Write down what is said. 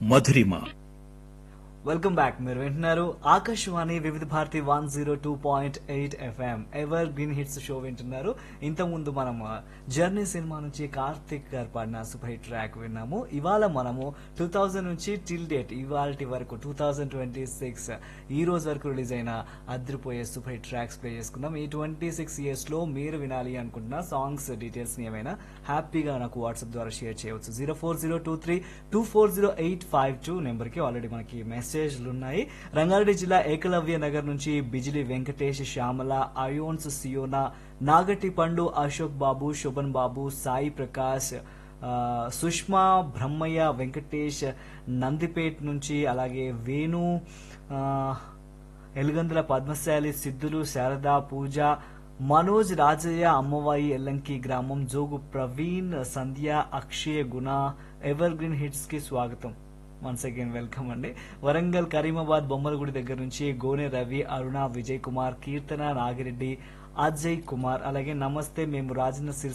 మధురిమ welcome back మీరు వింటున్నారు Akashvani Vividh Bharati one zero two point eight FM evergreen hits show వింటున్నారు ఇంత ముందు మనం జర్నీ సినిమా నుంచి కార్తిక్ గారు పాడిన సూపర్ హిట్ ట్రాక్ విన్నాము ఇవాళ మనము టూ థౌజండ్ నుంచి టిల్ డేట్ ఇవాళ వరకు టూ థౌజండ్ ట్వంటీ సిక్స్ ఈ రోజు వరకు రిలీజ్ అయిన అదిరిపోయే సూపర్ హిట్ ట్రాక్స్ ప్లే చేసుకుందాం ఈ ట్వంటీ సిక్స్ ఇయర్స్ లో మీరు వినాలి అనుకుంటున్న సాంగ్స్ డీటెయిల్స్ ని ఏమైనా హ్యాపీగా నాకు వాట్సాప్ ద్వారా షేర్ చేయవచ్చు zero four zero two three two four zero eight five two నెంబర్కి ఆల్రెడీ మనకి మెసేజ్లు ఉన్నాయి రంగారెడ్డి జిల్లా ఏకలవ్య నగర్ నుంచి బిజిలి వెంకటేష్ శ్యామల అయోన్స్ సియోనా నాగటి పండు అశోక్ బాబు శోభన్ బాబు సాయి ప్రకాష్ ఆ, సుష్మా బ్రహ్మయ్య వెంకటేష్ నందిపేట్ నుంచి అలాగే వేణు ఆ, ఎలుగందుల పద్మశాలి సిద్ధులు శారద పూజ మనోజ్ రాజయ్య అమ్మవాయి ఎల్లంకి గ్రామం జోగు ప్రవీణ్ సంధ్య అక్షయ్ గుణ ఎవర్ గ్రీన్ హిట్స్ కి స్వాగతం వన్స్ అగైన్ వెల్కమ్ అండి వరంగల్ కరీమాబాద్ బొమ్మలగుడి దగ్గర నుంచి గోనె రవి అరుణ విజయ్ కుమార్ కీర్తన నాగిరెడ్డి అజయ్ కుమార్ అలాగే నమస్తే మేము రాజన్న సిరి